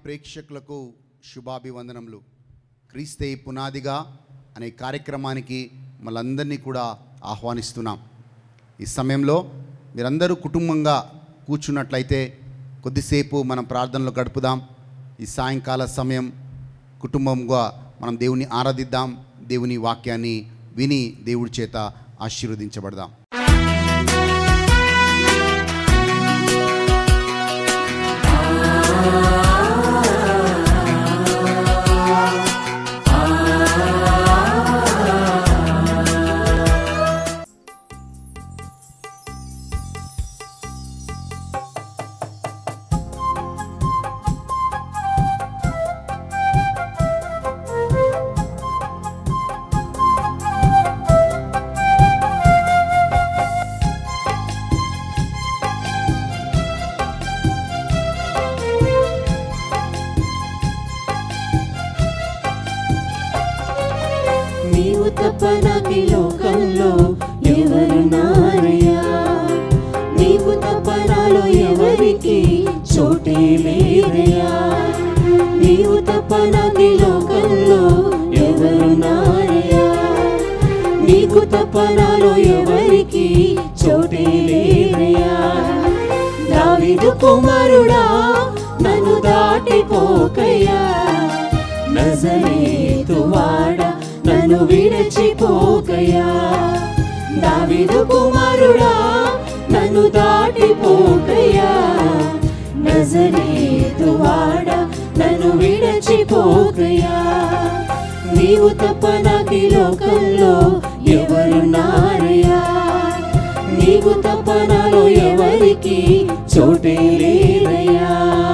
ప్రేక్షకులకు శుభాభివందనములు క్రీస్తే పునాదిగా అనే కార్యక్రమానికి మనందరినీ కూడా ఆహ్వానిస్తున్నాం ఈ సమయంలో మీరందరూ కుటుంబంగా కూర్చున్నట్లయితే కొద్దిసేపు మనం ప్రార్థనలో గడుపుదాం ఈ సాయంకాల సమయం కుటుంబంగా మనం దేవుని ఆరాధిద్దాం దేవుని వాక్యాన్ని విని దేవుడి చేత ఆశీర్వదించబడదాం నీవు తప్ప నాకు ఈ లోకంలో ఎవరున్నారయ్యా నీవు తప్ప నాలో ఎవరికి చోటే లేదయ్యా నీవు తప్ప నాకు ఈ లోకంలో ఎవరున్నారయ్యా నీకు తప్ప నాలో ఎవరికి చోటే లేదయ్యా దావిదు కుమారుడా నన్ను దాటిపోకయ్యా నజరేతు వాడ నన్ను విడచిపోకయా దావిదు కుమారుడా నన్ను దాటిపోకయా నజరేతు వాడ నన్ను విడచిపోకయా నీవు తప్ప నాకు ఈ లోకంలో ఎవరున్నారయ్యా నీవు తప్ప నాలో ఎవరికి చోటే లేదయ్యా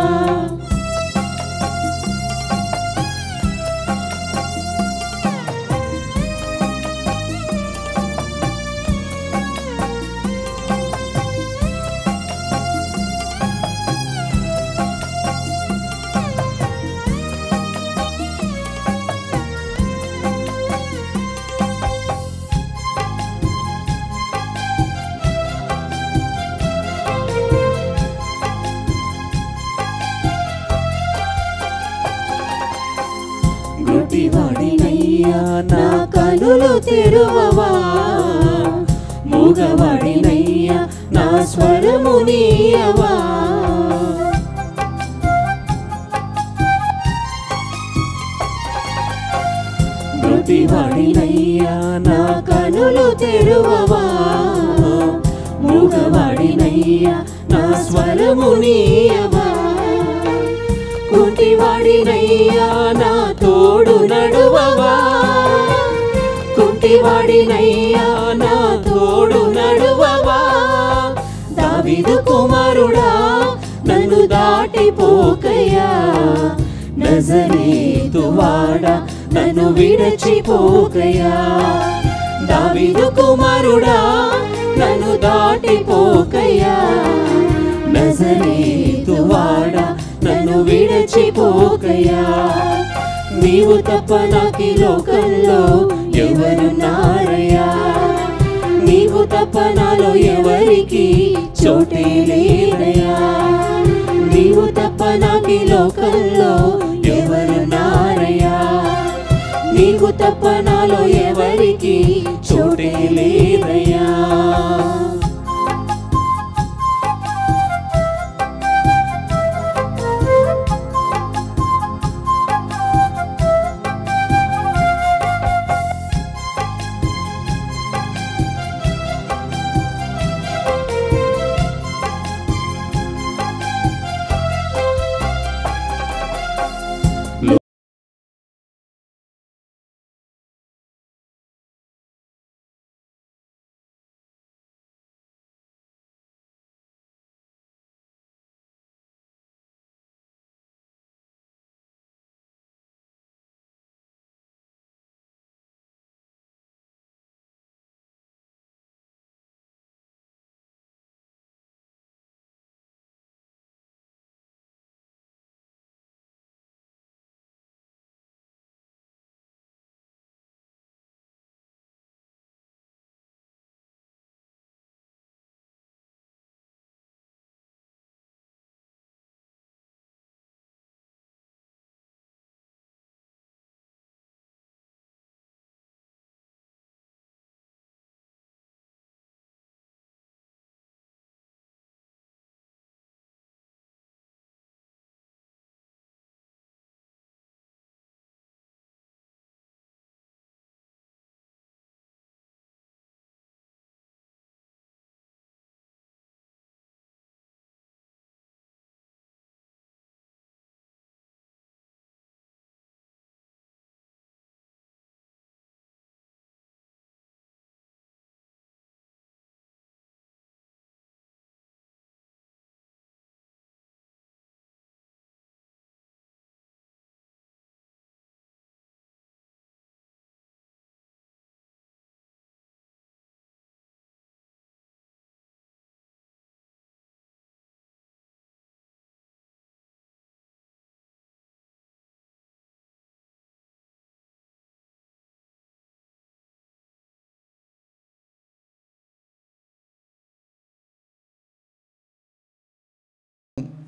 గుడ్డివాడినయ్యా నా కనులు తెరువవా మూగవాడినయ్యా నా స్వరము నీయవా గుడ్డివాడినయ్యా నా కనులు తెరువవా మూగవాడినయ్యా నా స్వరము నీయవా కుంటివాడినయ్యా నా తోడు నడువవా కుంటివాడినయ్యా నా తోడు నడువవా దావిదు కుమారుడా నన్ను దాటిపోకయ్యా నజరేతు వాడ నన్ను విడచిపోకయ్యా దావిదు కుమారుడా నన్ను దాటిపోకయ్యా నజరేతు వాడ నన్ను విడచిపోకయ్యా నీవు తప్ప నాకు ఈ లోకంలో ఎవరున్నారయ్యా నీవు తప్ప నాలో ఎవరికి చోటే లేదయ్యా నీవు తప్ప నాకు ఈ లోకంలో ఎవరున్నారయ్యా నీవు తప్ప నాలో ఎవరికి చోటే లేదయ్యా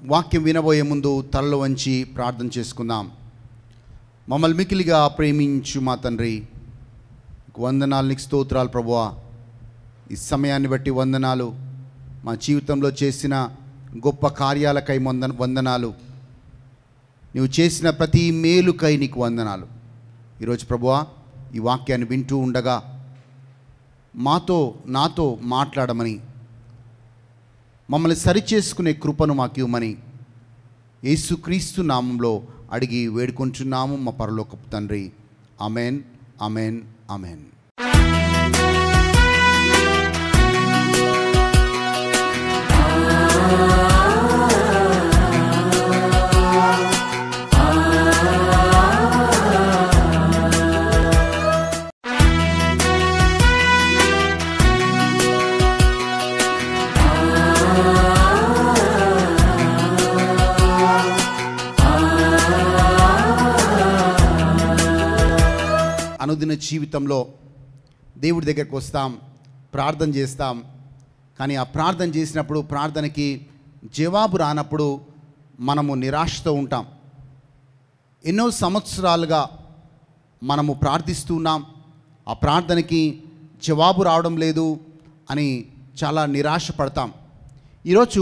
వాక్యం వినబోయే ముందు తలలో వంచి ప్రార్థన చేసుకుందాం మమ్మల్ని మికిలిగా ప్రేమించు మా తండ్రి నీకు వందనాలు నీకు స్తోత్రాలు ప్రభువా ఈ సమయాన్ని బట్టి వందనాలు మా జీవితంలో చేసిన గొప్ప కార్యాలకై వంద వందనాలు నువ్వు చేసిన ప్రతి మేలుకై నీకు వందనాలు ఈరోజు ప్రభువా ఈ వాక్యాన్ని వింటూ ఉండగా మాతో నాతో మాట్లాడమని మమ్మల్ని సరిచేసుకునే కృపను మాకు ఇవ్వమని యేసుక్రీస్తు నామంలో అడిగి వేడుకుంటున్నాము మా పరలోకపు తండ్రి అమెన్ అమెన్ అమెన్ అనుదిన జీవితంలో దేవుడి దగ్గరికి వస్తాం ప్రార్థన చేస్తాం కానీ ఆ ప్రార్థన చేసినప్పుడు ప్రార్థనకి జవాబు రానప్పుడు మనము నిరాశతో ఉంటాం ఎన్నో సంవత్సరాలుగా మనము ప్రార్థిస్తున్నాం ఆ ప్రార్థనకి జవాబు రావడం లేదు అని చాలా నిరాశ పడతాం ఈరోజు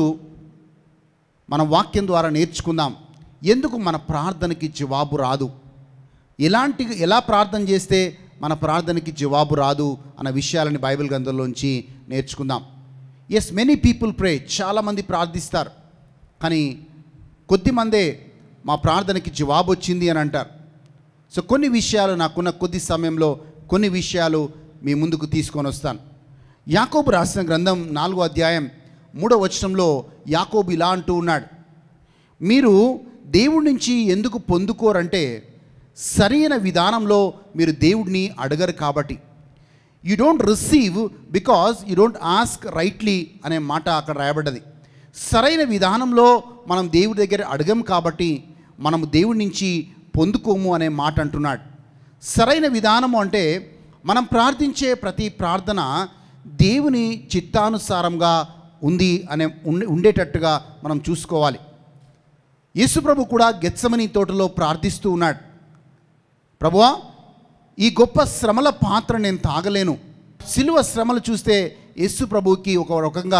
మనం వాక్యం ద్వారా నేర్చుకుందాం ఎందుకు మన ప్రార్థనకి జవాబు రాదు ఎలాంటి ఎలా ప్రార్థన చేస్తే మన ప్రార్థనకి జవాబు రాదు అన్న విషయాలని బైబిల్ గ్రంథంలోంచి నేర్చుకుందాం ఎస్ మెనీ పీపుల్ ప్రే చాలామంది ప్రార్థిస్తారు కానీ కొద్దిమందే మా ప్రార్థనకి జవాబు వచ్చింది అని అంటారు సో కొన్ని విషయాలు నాకున్న కొద్ది సమయంలో కొన్ని విషయాలు మీ ముందుకు తీసుకొని వస్తాను యాకోబు రాసిన గ్రంథం నాలుగో అధ్యాయం మూడో వచనంలో యాకోబు ఇలా అంటూ ఉన్నాడు మీరు దేవుడి నుంచి ఎందుకు పొందుకోరంటే సరైన విధానంలో మీరు దేవుడిని అడగరు కాబట్టి you don't receive because you don't ask rightly అనే మాట అక్కడ రాయబడ్డది సరైన విధానంలో మనం దేవుడి దగ్గర అడగం కాబట్టి మనము దేవుడి నుంచి పొందుకోము అనే మాట అంటున్నాడు సరైన విధానము అంటే మనం ప్రార్థించే ప్రతి ప్రార్థన దేవుని చిత్తానుసారంగా ఉంది అనే ఉండే- ఉండేటట్టుగా మనం చూసుకోవాలి యేసుప్రభు కూడా గెత్సమని తోటలో ప్రార్థిస్తూ ఉన్నాడు ప్రభువా ఈ గొప్ప శ్రమల పాత్ర నేను తాగలేను సిలువ శ్రమలు చూస్తే యేసు ప్రభువుకి ఒక రకంగా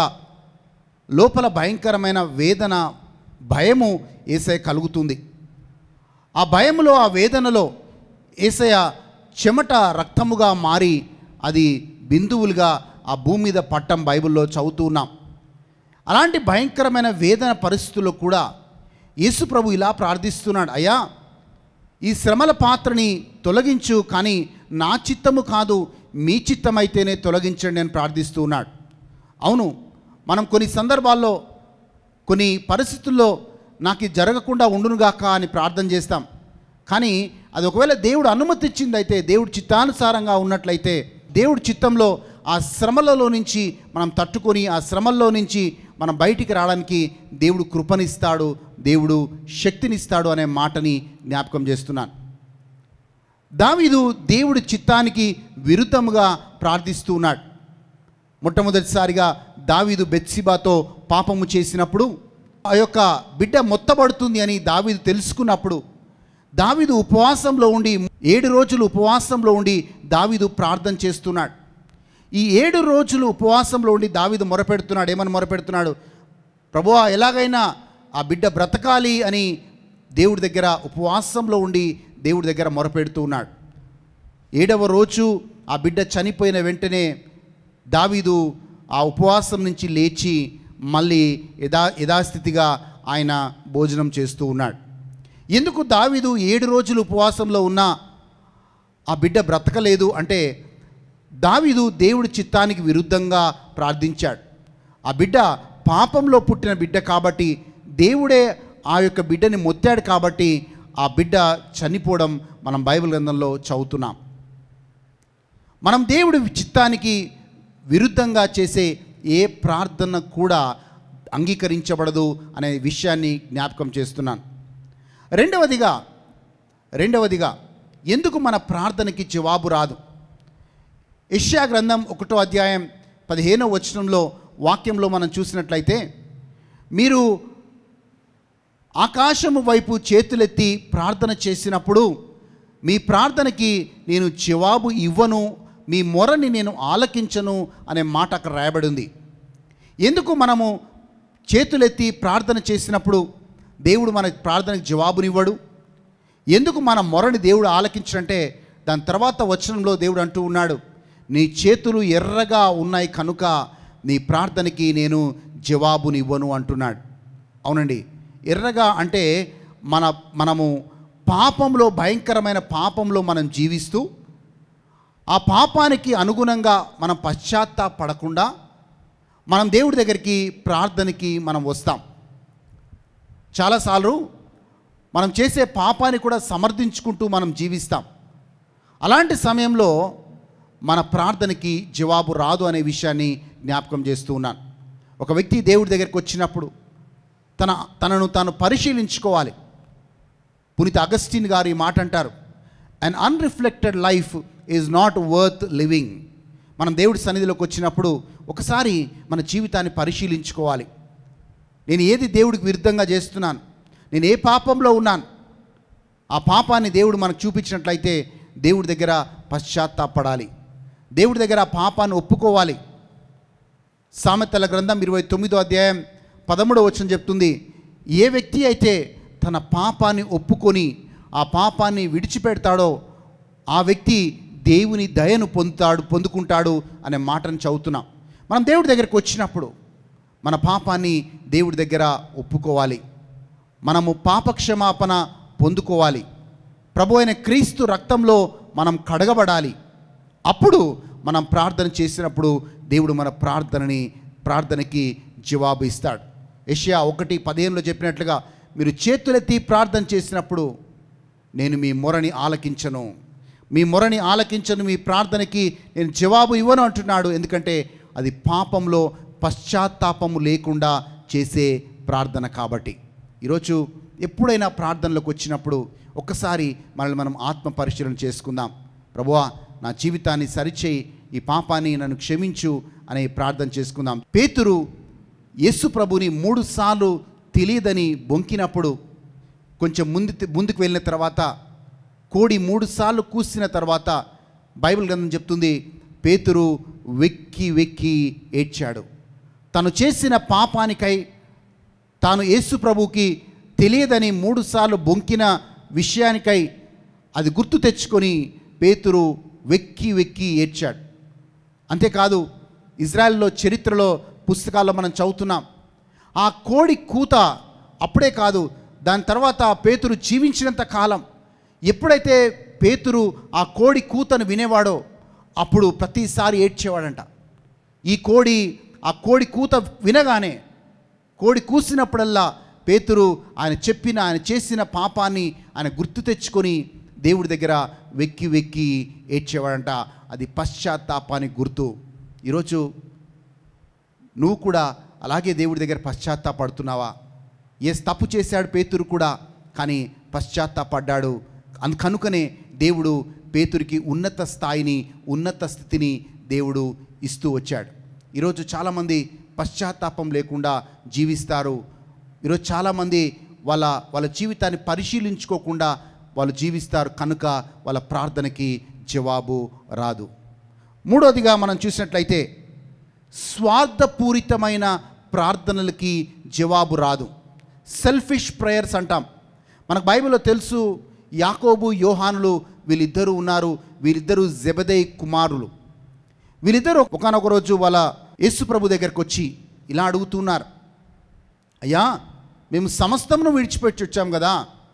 లోపల భయంకరమైన వేదన భయము ఏసయ కలుగుతుంది ఆ భయములో ఆ వేదనలో ఏసయ చెమట రక్తముగా మారి అది బిందువులుగా ఆ భూమి మీద పట్టం బైబిల్లో చదువుతూ ఉన్నాం అలాంటి భయంకరమైన వేదన పరిస్థితుల్లో కూడా యేసు ప్రభు ఇలా ప్రార్థిస్తున్నాడు అయ్యా ఈ శ్రమల పాత్రని తొలగించు కానీ నా చిత్తము కాదు మీ చిత్తమైతేనే తొలగించండి అని ప్రార్థిస్తూ ఉన్నాడు అవును మనం కొన్ని సందర్భాల్లో కొన్ని పరిస్థితుల్లో నాకు ఇది జరగకుండా ఉండునుగాక అని ప్రార్థన చేస్తాం కానీ అది ఒకవేళ దేవుడు అనుమతి ఇచ్చిందైతే దేవుడు చిత్తానుసారంగా ఉన్నట్లయితే దేవుడి చిత్తంలో ఆ శ్రమలలో నుంచి మనం తట్టుకొని ఆ శ్రమల్లో నుంచి మనం బయటికి రావడానికి దేవుడు కృపనిస్తాడు దేవుడు శక్తినిస్తాడు అనే మాటని జ్ఞాపకం చేస్తున్నాను దావీదు దేవుడి చిత్తానికి విరుద్ధముగా ప్రార్థిస్తూ ఉన్నాడు మొట్టమొదటిసారిగా దావీదు బెత్సిబాతో పాపము చేసినప్పుడు ఆ యొక్క బిడ్డ మొత్తబడుతుంది అని దావీదు తెలుసుకున్నప్పుడు దావీదు ఉపవాసంలో ఉండి ఏడు రోజులు ఉపవాసంలో ఉండి దావీదు ప్రార్థన చేస్తున్నాడు ఈ ఏడు రోజులు ఉపవాసంలో ఉండి దావీదు మొరపెడుతున్నాడు ఏమని మొరపెడుతున్నాడు ప్రభువా ఎలాగైనా ఆ బిడ్డ బ్రతకాలి అని దేవుడి దగ్గర ఉపవాసంలో ఉండి దేవుడి దగ్గర మొరపెడుతూ ఉన్నాడు ఏడవ రోజు ఆ బిడ్డ చనిపోయిన వెంటనే దావీదు ఆ ఉపవాసం నుంచి లేచి మళ్ళీ యథా యథాస్థితిగా ఆయన భోజనం చేస్తూ ఉన్నాడు ఎందుకు దావీదు ఏడు రోజులు ఉపవాసంలో ఉన్నా ఆ బిడ్డ బ్రతకలేదు అంటే దావీదు దేవుడి చిత్తానికి విరుద్ధంగా ప్రార్థించాడు ఆ బిడ్డ పాపంలో పుట్టిన బిడ్డ కాబట్టి దేవుడే ఆ యొక్క బిడ్డని మొత్తాడు కాబట్టి ఆ బిడ్డ చనిపోవడం మనం బైబిల్ గ్రంథంలో చదువుతున్నాం మనం దేవుడి చిత్తానికి విరుద్ధంగా చేసే ఏ ప్రార్థన కూడా అంగీకరించబడదు అనే విషయాన్ని జ్ఞాపకం చేస్తున్నాను రెండవదిగా రెండవదిగా ఎందుకు మన ప్రార్థనకి జవాబు రాదు యెషయా గ్రంథం ఒకటో అధ్యాయం పదిహేనో వచనంలో వాక్యంలో మనం చూసినట్లయితే మీరు ఆకాశము వైపు చేతులెత్తి ప్రార్థన చేసినప్పుడు మీ ప్రార్థనకి నేను జవాబు ఇవ్వను మీ మొరని నేను ఆలకించను అనే మాట అక్కడ రాయబడి ఉంది ఎందుకు మనము చేతులెత్తి ప్రార్థన చేసినప్పుడు దేవుడు మన ప్రార్థనకు జవాబునివ్వడు ఎందుకు మన మొరని దేవుడు ఆలకించడంటే దాని తర్వాత వచనంలో దేవుడు అంటూ ఉన్నాడు నీ చేతులు ఎర్రగా ఉన్నాయి కనుక నీ ప్రార్థనకి నేను జవాబునివ్వను అంటున్నాడు అవునండి ఎర్రగా అంటే మన మనము పాపంలో భయంకరమైన పాపంలో మనం జీవిస్తూ ఆ పాపానికి అనుగుణంగా మనం పశ్చాత్తాపడకుండా మనం దేవుడి దగ్గరికి ప్రార్థనకి మనం వస్తాం చాలాసార్లు మనం చేసే పాపాన్ని కూడా సమర్థించుకుంటూ మనం జీవిస్తాం అలాంటి సమయంలో మన ప్రార్థనకి జవాబు రాదు అనే విషయాన్ని జ్ఞాపకం చేస్తూ ఉన్నాను ఒక వ్యక్తి దేవుడి దగ్గరికి వచ్చినప్పుడు తన తనను తాను పరిశీలించుకోవాలి పునీత అగస్టిన్ గారు ఈ మాట అంటారు అన్ unreflected life is not worth living మనం దేవుడి సన్నిధిలోకి వచ్చినప్పుడు ఒకసారి మన జీవితాన్ని పరిశీలించుకోవాలి నేను ఏది దేవుడికి విరుద్ధంగా చేస్తున్నాను నేను ఏ పాపంలో ఉన్నాను ఆ పాపాన్ని దేవుడు మనకు చూపించినట్లయితే దేవుడి దగ్గర పశ్చాత్తాపడాలి దేవుడి దగ్గర ఆ పాపాన్ని ఒప్పుకోవాలి సామెతల గ్రంథం ఇరవై తొమ్మిదో అధ్యాయం పదమూడవ వచనం చెప్తుంది ఏ వ్యక్తి అయితే తన పాపాన్ని ఒప్పుకొని ఆ పాపాన్ని విడిచిపెడతాడో ఆ వ్యక్తి దేవుని దయను పొందుతాడు పొందుకుంటాడు అనే మాటను చదువుతున్నాం మనం దేవుడి దగ్గరికి వచ్చినప్పుడు మన పాపాన్ని దేవుడి దగ్గర ఒప్పుకోవాలి మనము పాపక్షమాపణ పొందుకోవాలి ప్రభు అయిన క్రీస్తు రక్తంలో మనం కడగబడాలి అప్పుడు మనం ప్రార్థన చేసినప్పుడు దేవుడు మన ప్రార్థనని ప్రార్థనకి జవాబు ఇస్తాడు యెషయా ఒకటి పదిహేనులో చెప్పినట్లుగా మీరు చేతులెత్తి ప్రార్థన చేసినప్పుడు నేను మీ మొరని ఆలకించను మీ మొరని ఆలకించను మీ ప్రార్థనకి నేను జవాబు ఇవ్వను అంటున్నాడు ఎందుకంటే అది పాపంలో పశ్చాత్తాపము లేకుండా చేసే ప్రార్థన కాబట్టి ఈరోజు ఎప్పుడైనా ప్రార్థనలోకి వచ్చినప్పుడు ఒక్కసారి మనల్ని మనం ఆత్మ పరిశీలన చేసుకుందాం ప్రభువా నా జీవితాన్ని సరిచేయి ఈ పాపాన్ని నన్ను క్షమించు అనే ప్రార్థన చేసుకుందాం పేతురు యేసు ప్రభుని మూడు సార్లు తెలియదని బొంకినప్పుడు కొంచెం ముందు ముందుకు వెళ్ళిన తర్వాత కోడి మూడు సార్లు కూసిన తర్వాత బైబిల్ గ్రంథం చెప్తుంది పేతురు వెక్కి వెక్కి ఏడ్చాడు తను చేసిన పాపానికై తాను యేసు ప్రభుకి తెలియదని మూడుసార్లు బొంకిన విషయానికై అది గుర్తు తెచ్చుకొని పేతురు వెక్కి వెక్కి ఏడ్చాడు అంతేకాదు ఇజ్రాయెల్లో చరిత్రలో పుస్తకాల్లో మనం చదువుతున్నాం ఆ కోడి కూత అప్పుడే కాదు దాని తర్వాత పేతురు జీవించినంత కాలం ఎప్పుడైతే పేతురు ఆ కోడి కూతను వినేవాడో అప్పుడు ప్రతిసారి ఏడ్చేవాడంట ఈ కోడి ఆ కోడి కూత వినగానే కోడి కూసినప్పుడల్లా పేతురు ఆయన చెప్పిన ఆయన చేసిన పాపాన్ని ఆయన గుర్తు తెచ్చుకొని దేవుడి దగ్గర వెక్కి వెక్కి ఏడ్చేవాడంట అది పశ్చాత్తాపానికి గుర్తు ఈరోజు నువ్వు కూడా అలాగే దేవుడి దగ్గర పశ్చాత్తాపడుతున్నావా ఏ తప్పు చేశాడు పేతురు కూడా కానీ పశ్చాత్తాపడ్డాడు అన్ కనుకనే దేవుడు పేతురికి ఉన్నత స్థాయిని ఉన్నత స్థితిని దేవుడు ఇస్తూ వచ్చాడు ఈరోజు చాలామంది పశ్చాత్తాపం లేకుండా జీవిస్తారు ఈరోజు చాలామంది వాళ్ళ వాళ్ళ జీవితాన్ని పరిశీలించుకోకుండా వాళ్ళు జీవిస్తారు కనుక వాళ్ళ ప్రార్థనకి జవాబు రాదు మూడోదిగా మనం చూసినట్లయితే స్వార్థపూరితమైన ప్రార్థనలకి జవాబు రాదు సెల్ఫిష్ ప్రేయర్స్ అంటాం మనకు బైబిల్లో తెలుసు యాకోబు యోహానులు వీళ్ళిద్దరూ ఉన్నారు వీళ్ళిద్దరూ జెబదై కుమారులు వీళ్ళిద్దరూ ఒకనొక రోజు వాళ్ళ యేసు ప్రభు దగ్గరికి వచ్చి ఇలా అడుగుతున్నారు అయ్యా మేము సమస్తమును విడిచిపెట్టి వచ్చాం కదా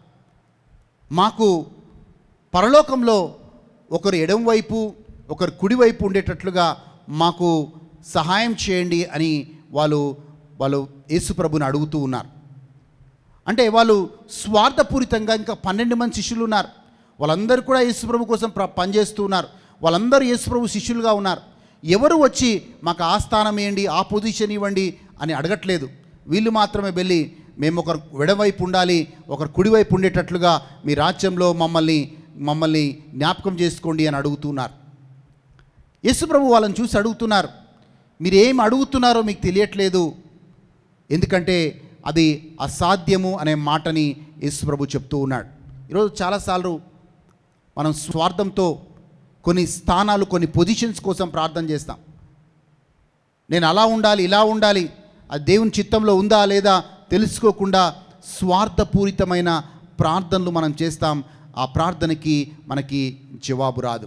మాకు పరలోకంలో ఒకరు ఎడం వైపు ఒకరు కుడి వైపు ఉండేటట్లుగా మాకు సహాయం చేయండి అని వాళ్ళు వాళ్ళు యేసుప్రభుని అడుగుతూ ఉన్నారు అంటే వాళ్ళు స్వార్థపూరితంగా ఇంకా పన్నెండు మంది శిష్యులు ఉన్నారు వాళ్ళందరూ కూడా యేసుప్రభు కోసం ప్ర- పనిచేస్తూ ఉన్నారు వాళ్ళందరూ యేసుప్రభు శిష్యులుగా ఉన్నారు ఎవరు వచ్చి మాకు ఆ స్థానం ఇవ్వండి ఆ పొజిషన్ ఇవ్వండి అని అడగట్లేదు వీళ్ళు మాత్రమే వెళ్ళి మేము ఒకరు ఎడవైపు ఉండాలి ఒకరు కుడివైపు ఉండేటట్లుగా మీ రాజ్యంలో మమ్మల్ని మమ్మల్ని జ్ఞాపకం చేసుకోండి అని అడుగుతున్నారు యేసుప్రభు వాళ్ళని చూసి అడుగుతున్నారు మీరు ఏం అడుగుతున్నారో మీకు తెలియట్లేదు ఎందుకంటే అది అసాధ్యము అనే మాటని యేసు ప్రభు చెప్తూ ఉన్నాడు ఈరోజు చాలాసార్లు మనం స్వార్థంతో కొన్ని స్థానాలు కొన్ని పొజిషన్స్ కోసం ప్రార్థన చేస్తాం నేను అలా ఉండాలి ఇలా ఉండాలి అది దేవుని చిత్తంలో ఉందా లేదా తెలుసుకోకుండా స్వార్థపూరితమైన ప్రార్థనలు మనం చేస్తాం ఆ ప్రార్థనకి మనకి జవాబు రాదు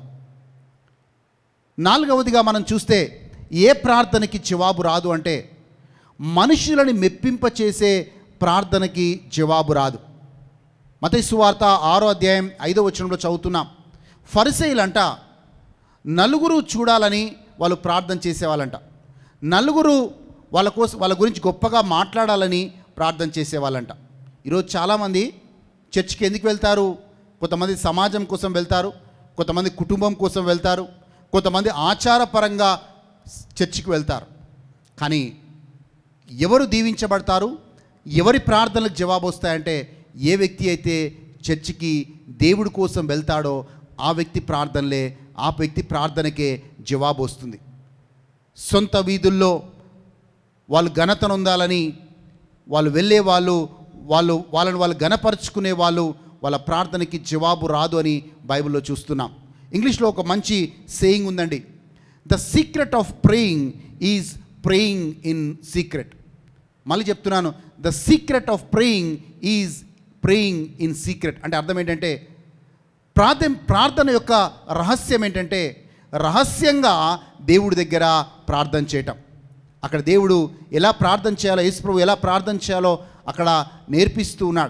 నాలుగవదిగా మనం చూస్తే ఏ ప్రార్థనకి జవాబు రాదు అంటే మనుషులని మెప్పింపచేసే ప్రార్థనకి జవాబు రాదు మత సువార్త ఆరో అధ్యాయం ఐదో వచనంలో చదువుతున్నాం ఫరిసైలంట నలుగురు చూడాలని వాళ్ళు ప్రార్థన చేసేవాళ్ళంట నలుగురు వాళ్ళ కోసం వాళ్ళ గురించి గొప్పగా మాట్లాడాలని ప్రార్థన చేసేవాళ్ళంట ఈరోజు చాలామంది చర్చికి ఎందుకు వెళ్తారు కొంతమంది సమాజం కోసం వెళ్తారు కొంతమంది కుటుంబం కోసం వెళ్తారు కొంతమంది ఆచారపరంగా చర్చికి వెళ్తారు కానీ ఎవరు దీవించబడతారు ఎవరి ప్రార్థనలకు జవాబు వస్తాయంటే ఏ వ్యక్తి అయితే చర్చికి దేవుడి కోసం వెళ్తాడో ఆ వ్యక్తి ప్రార్థనలే ఆ వ్యక్తి ప్రార్థనకే జవాబు వస్తుంది సొంత వీధుల్లో వాళ్ళు ఘనతను ఉండాలని వాళ్ళు వెళ్ళే వాళ్ళు వాళ్ళు వాళ్ళని వాళ్ళు ఘనపరుచుకునే వాళ్ళు వాళ్ళ ప్రార్థనకి జవాబు రాదు అని బైబిల్లో చూస్తున్నాం ఇంగ్లీష్లో ఒక మంచి సేయింగ్ ఉందండి the secret of praying is praying in secret మళ్ళీ చెప్తున్నాను the secret of praying is praying in secret అంటే అర్థం ఏంటంటే ప్రార్థన ప్రార్థన యొక్క రహస్యం ఏంటంటే రహస్యంగా దేవుడి దగ్గర ప్రార్థన చేయటం అక్కడ దేవుడు ఎలా ప్రార్థన చేయాలో యేసుప్రభు ఎలా ప్రార్థన చేయాలో అక్కడ నేర్పిస్తూ ఉన్నాడు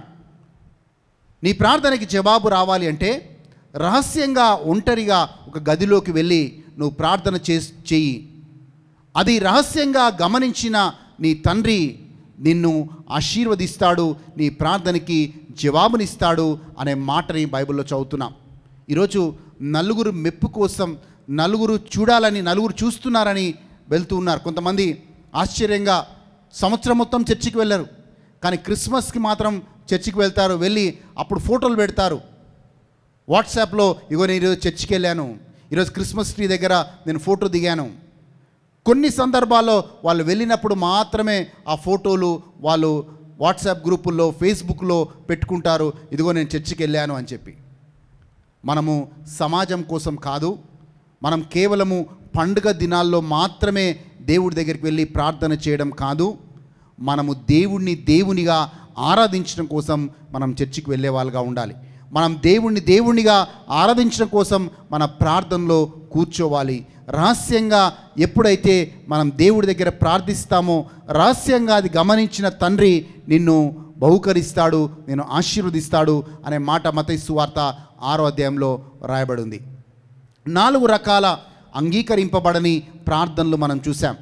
నీ ప్రార్థనకి జవాబు రావాలి అంటే రహస్యంగా ఒంటరిగా ఒక గదిలోకి వెళ్ళి నువ్వు ప్రార్థన చే చెయ్యి అది రహస్యంగా గమనించిన నీ తండ్రి నిన్ను ఆశీర్వదిస్తాడు నీ ప్రార్థనకి జవాబునిస్తాడు అనే మాటని బైబిల్లో చదువుతున్నాం ఈరోజు నలుగురు మెప్పు కోసం నలుగురు చూడాలని నలుగురు చూస్తున్నారని వెళ్తూ ఉన్నారు కొంతమంది ఆశ్చర్యంగా సంవత్సరం మొత్తం చర్చికి వెళ్ళరు కానీ క్రిస్మస్కి మాత్రం చర్చికి వెళ్తారు వెళ్ళి అప్పుడు ఫోటోలు పెడతారు వాట్సాప్లో ఇగో నేను ఈరోజు చర్చికి వెళ్ళాను ఈరోజు క్రిస్మస్ ట్రీ దగ్గర నేను ఫోటో దిగాను కొన్ని సందర్భాల్లో వాళ్ళు వెళ్ళినప్పుడు మాత్రమే ఆ ఫోటోలు వాళ్ళు వాట్సాప్ గ్రూపుల్లో ఫేస్బుక్లో పెట్టుకుంటారు ఇదిగో నేను చర్చికి వెళ్ళాను అని చెప్పి మనము సమాజం కోసం కాదు మనం కేవలము పండుగ దినాల్లో మాత్రమే దేవుడి దగ్గరికి వెళ్ళి ప్రార్థన చేయడం కాదు మనము దేవుణ్ణి దేవునిగా ఆరాధించడం కోసం మనం చర్చికి వెళ్ళే వాళ్ళుగా ఉండాలి మనం దేవుణ్ణి దేవునిగా ఆరాధించడం కోసం మన ప్రార్థనలో కూర్చోవాలి రహస్యంగా ఎప్పుడైతే మనం దేవుడి దగ్గర ప్రార్థిస్తామో రహస్యంగా అది గమనించిన తండ్రి నిన్ను బహుకరిస్తాడు నేను ఆశీర్వదిస్తాడు అనే మాట మతైసు వార్త ఆరో అధ్యాయంలో రాయబడి ఉంది నాలుగు రకాల అంగీకరింపబడని ప్రార్థనలు మనం చూసాం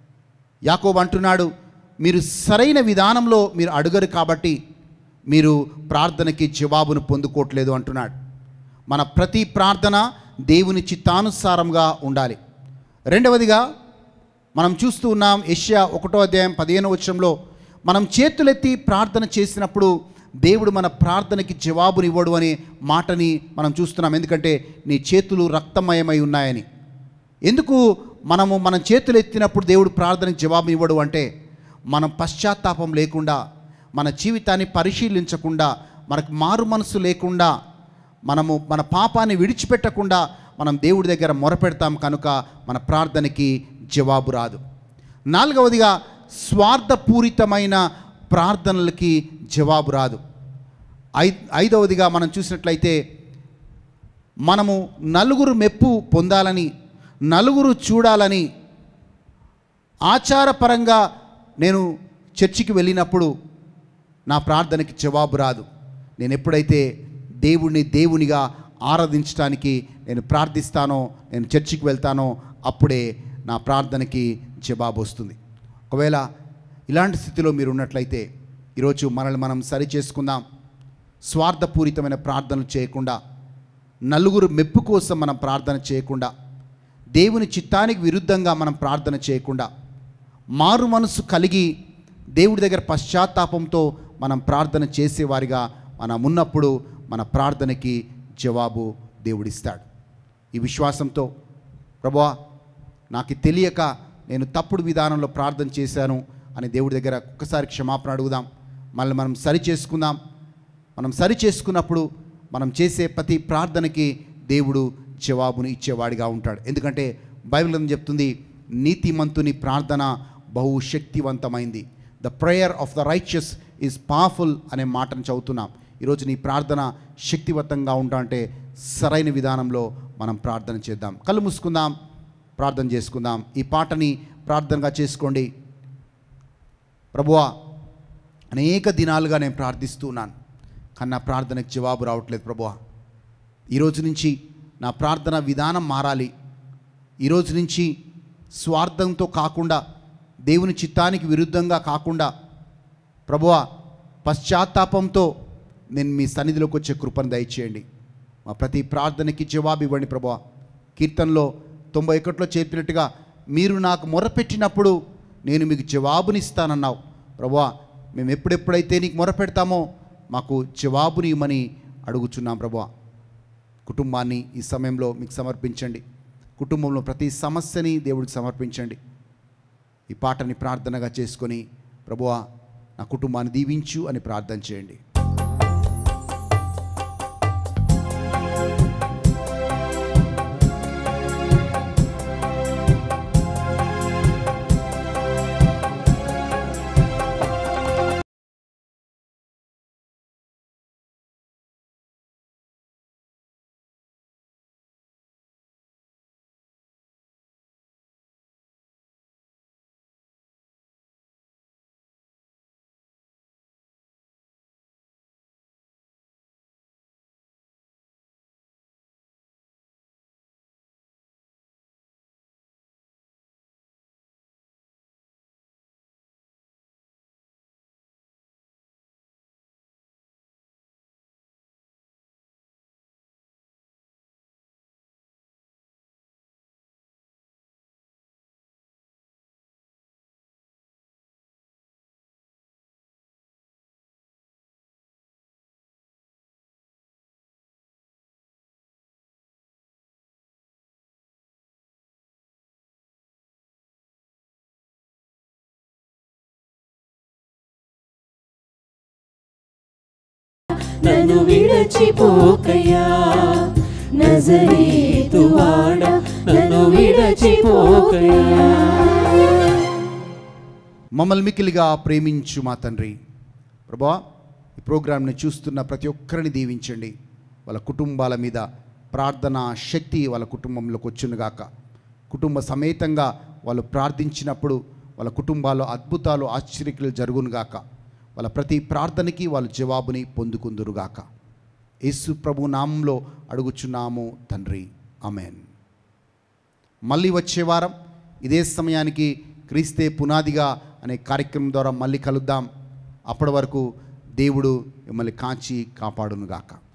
యాకోబు అంటున్నాడు మీరు సరైన విధానంలో మీరు అడగరు కాబట్టి మీరు ప్రార్థనకి జవాబును పొందుకోవట్లేదు అంటున్నాడు మన ప్రతి ప్రార్థన దేవుని చిత్తానుసారంగా ఉండాలి రెండవదిగా మనం చూస్తూ ఉన్నాం యెషయా ఒకటో అధ్యాయం పదిహేను వచ్చంలో మనం చేతులెత్తి ప్రార్థన చేసినప్పుడు దేవుడు మన ప్రార్థనకి జవాబునివ్వడు అనే మాటని మనం చూస్తున్నాం ఎందుకంటే నీ చేతులు రక్తమయమై ఉన్నాయని ఎందుకు మనము మన చేతులు ఎత్తినప్పుడు దేవుడు ప్రార్థనకి జవాబు ఇవ్వడు అంటే మనం పశ్చాత్తాపం లేకుండా మన జీవితాన్ని పరిశీలించకుండా మనకు మారు మనసు లేకుండా మనము మన పాపాన్ని విడిచిపెట్టకుండా మనం దేవుడి దగ్గర మొరపెడతాం కనుక మన ప్రార్థనకి జవాబు రాదు నాలుగవదిగా స్వార్థపూరితమైన ప్రార్థనలకి జవాబు రాదు ఐ ఐదవదిగా మనం చూసినట్లయితే మనము నలుగురు మెప్పు పొందాలని నలుగురు చూడాలని ఆచారపరంగా నేను చర్చికి వెళ్ళినప్పుడు నా ప్రార్థనకి జవాబు రాదు నేను ఎప్పుడైతే దేవుణ్ణి దేవునిగా ఆరాధించడానికి నేను ప్రార్థిస్తానో నేను చర్చికి వెళ్తానో అప్పుడే నా ప్రార్థనకి జవాబు వస్తుంది ఒకవేళ ఇలాంటి స్థితిలో మీరు ఉన్నట్లయితే ఈరోజు మనల్ని మనం సరి చేసుకుందాం స్వార్థపూరితమైన ప్రార్థనలు చేయకుండా నలుగురు మెప్పు కోసం మనం ప్రార్థన చేయకుండా దేవుని చిత్తానికి విరుద్ధంగా మనం ప్రార్థన చేయకుండా మారు మనసు కలిగి దేవుడి దగ్గర పశ్చాత్తాపంతో మనం ప్రార్థన చేసేవారిగా మనం ఉన్నప్పుడు మన ప్రార్థనకి జవాబు దేవుడిస్తాడు ఈ విశ్వాసంతో ప్రభువా నాకు తెలియక నేను తప్పుడు విధానంలో ప్రార్థన చేశాను అని దేవుడి దగ్గర ఒక్కసారి క్షమాపణ అడుగుదాం మళ్ళీ మనం సరి చేసుకుందాం మనం సరి చేసుకున్నప్పుడు మనం చేసే ప్రతి ప్రార్థనకి దేవుడు జవాబును ఇచ్చేవాడిగా ఉంటాడు ఎందుకంటే బైబిల్ గ్రంథం చెప్తుంది నీతిమంతుని ప్రార్థన బహు శక్తివంతమైంది the prayer of the righteous is powerful అనే మాటను చదువుతున్నాం ఈరోజు నీ ప్రార్థన శక్తివంతంగా ఉంటా అంటే సరైన విధానంలో మనం ప్రార్థన చేద్దాం కళ్ళు మూసుకుందాం ప్రార్థన చేసుకుందాం ఈ పాటని ప్రార్థనగా చేసుకోండి ప్రభువా అనేక దినాలుగా నేను ప్రార్థిస్తున్నాను కానీ నా ప్రార్థనకు జవాబు రావట్లేదు ప్రభువా ఈరోజు నుంచి నా ప్రార్థన విధానం మారాలి ఈరోజు నుంచి స్వార్థంతో కాకుండా దేవుని చిత్తానికి విరుద్ధంగా కాకుండా ప్రభువా పశ్చాత్తాపంతో నేను మీ సన్నిధిలోకి వచ్చే కృపను దయచేయండి మా ప్రతి ప్రార్థనకి జవాబు ఇవ్వండి ప్రభువా కీర్తనలో తొంభై ఒకటిలో చెప్పినట్టుగా మీరు నాకు మొరపెట్టినప్పుడు నేను మీకు జవాబునిస్తానన్నావు ప్రభువా మేము ఎప్పుడెప్పుడైతే నీకు మొరపెడతామో మాకు జవాబుని ఇవ్వమని అడుగుచున్నాం ప్రభువా కుటుంబాన్ని ఈ సమయంలో మీకు సమర్పించండి కుటుంబంలో ప్రతి సమస్యని దేవుడికి సమర్పించండి ఈ పాటని ప్రార్థనగా చేసుకొని ప్రభువా నా కుటుంబాన్ని దీవించు అని ప్రార్థన చేయండి నన్ను విడచిపోకయా నజరేతువాడ నన్ను విడచిపోకయా మమ్మల్ని మికిలిగా ప్రేమించు మా తండ్రి ప్రభా ఈ ప్రోగ్రాంని చూస్తున్న ప్రతి ఒక్కరిని దీవించండి వాళ్ళ కుటుంబాల మీద ప్రార్థన శక్తి వాళ్ళ కుటుంబంలోకి వచ్చునుగాక కుటుంబ సమేతంగా వాళ్ళు ప్రార్థించినప్పుడు వాళ్ళ కుటుంబాల్లో అద్భుతాలు ఆశ్చర్యకులు జరుగునుగాక వాళ్ళ ప్రతి ప్రార్థనకి వాళ్ళు జవాబుని పొందుకుందురుగాక యేసు ప్రభు నామంలో అడుగుచున్నాము తండ్రి అమెన్ మళ్ళీ వచ్చే వారం ఇదే సమయానికి క్రీస్తే పునాదిగా అనే కార్యక్రమం ద్వారా మళ్ళీ కలుద్దాం అప్పటి వరకు దేవుడు మిమ్మల్ని కాచి కాపాడునుగాక